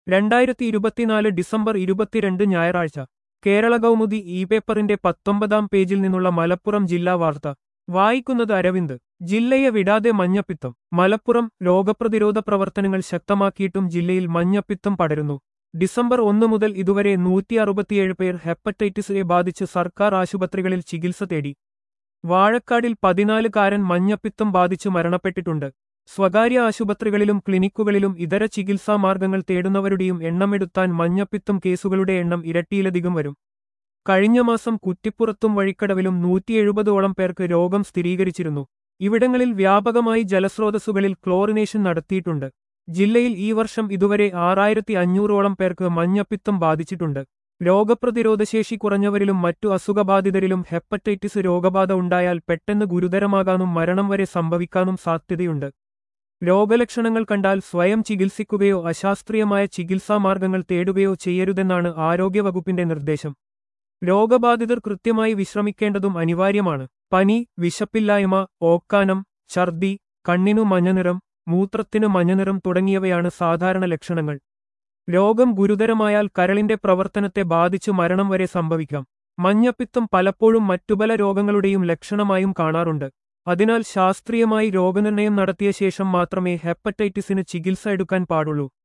രണ്ടായിരത്തി ഇരുപത്തിനാല് ഡിസംബർ ഇരുപത്തിരണ്ട് ഞായറാഴ്ച കേരള കൗമുദി ഇ പേപ്പറിന്റെ പത്തൊമ്പതാം പേജിൽ നിന്നുള്ള മലപ്പുറം ജില്ലാ വാർത്ത വായിക്കുന്നത് അരവിന്ദ് ജില്ലയെ വിടാതെ മഞ്ഞപ്പിത്തം മലപ്പുറം രോഗപ്രതിരോധ പ്രവർത്തനങ്ങൾ ശക്തമാക്കിയിട്ടും ജില്ലയിൽ മഞ്ഞപ്പിത്തം പടരുന്നു ഡിസംബർ ഒന്ന് മുതൽ ഇതുവരെ നൂറ്റി അറുപത്തിയേഴ് പേർ ഹെപ്പറ്റൈറ്റിസ് എ ബാധിച്ച് സർക്കാർ ആശുപത്രികളിൽ ചികിത്സ തേടി വാഴക്കാടിൽ പതിനാലുകാരൻ മഞ്ഞപ്പിത്തം ബാധിച്ച് മരണപ്പെട്ടിട്ടുണ്ട് സ്വകാര്യ ആശുപത്രികളിലും ക്ലിനിക്കുകളിലും ഇതര ചികിത്സാ മാർഗങ്ങൾ തേടുന്നവരുടെയും എണ്ണമെടുത്താൻ മഞ്ഞപ്പിത്തം കേസുകളുടെ എണ്ണം ഇരട്ടിയിലധികം വരും കഴിഞ്ഞ മാസം കുറ്റിപ്പുറത്തും വഴിക്കടവിലും നൂറ്റി എഴുപതോളം പേർക്ക് രോഗം സ്ഥിരീകരിച്ചിരുന്നു ഇവിടങ്ങളിൽ വ്യാപകമായി ജലസ്രോതസ്സുകളിൽ ക്ലോറിനേഷൻ നടത്തിയിട്ടുണ്ട് ജില്ലയിൽ ഈ വർഷം ഇതുവരെ ആറായിരത്തി അഞ്ഞൂറോളം പേർക്ക് മഞ്ഞപ്പിത്തം ബാധിച്ചിട്ടുണ്ട് രോഗപ്രതിരോധശേഷി കുറഞ്ഞവരിലും മറ്റു അസുഖബാധിതരിലും ഹെപ്പറ്റൈറ്റിസ് രോഗബാധ ഉണ്ടായാൽ പെട്ടെന്ന് ഗുരുതരമാകാനും മരണം വരെ സംഭവിക്കാനും സാധ്യതയുണ്ട് രോഗലക്ഷണങ്ങൾ കണ്ടാൽ സ്വയം ചികിത്സിക്കുകയോ അശാസ്ത്രീയമായ ചികിത്സാമാർഗങ്ങൾ തേടുകയോ ചെയ്യരുതെന്നാണ് ആരോഗ്യവകുപ്പിന്റെ നിർദ്ദേശം രോഗബാധിതർ കൃത്യമായി വിശ്രമിക്കേണ്ടതും അനിവാര്യമാണ് പനി വിശപ്പില്ലായ്മ ഓക്കാനം ഛർദി കണ്ണിനു മഞ്ഞനിറം മൂത്രത്തിനു മഞ്ഞനിറം തുടങ്ങിയവയാണ് സാധാരണ ലക്ഷണങ്ങൾ രോഗം ഗുരുതരമായാൽ കരളിന്റെ പ്രവർത്തനത്തെ ബാധിച്ചു മരണം വരെ സംഭവിക്കാം മഞ്ഞപ്പിത്തം പലപ്പോഴും മറ്റു പല രോഗങ്ങളുടെയും ലക്ഷണമായും കാണാറുണ്ട് അതിനാൽ ശാസ്ത്രീയമായി രോഗനിർണയം നടത്തിയ ശേഷം മാത്രമേ ഹെപ്പറ്റൈറ്റിസിന് ചികിത്സ എടുക്കാൻ പാടുള്ളൂ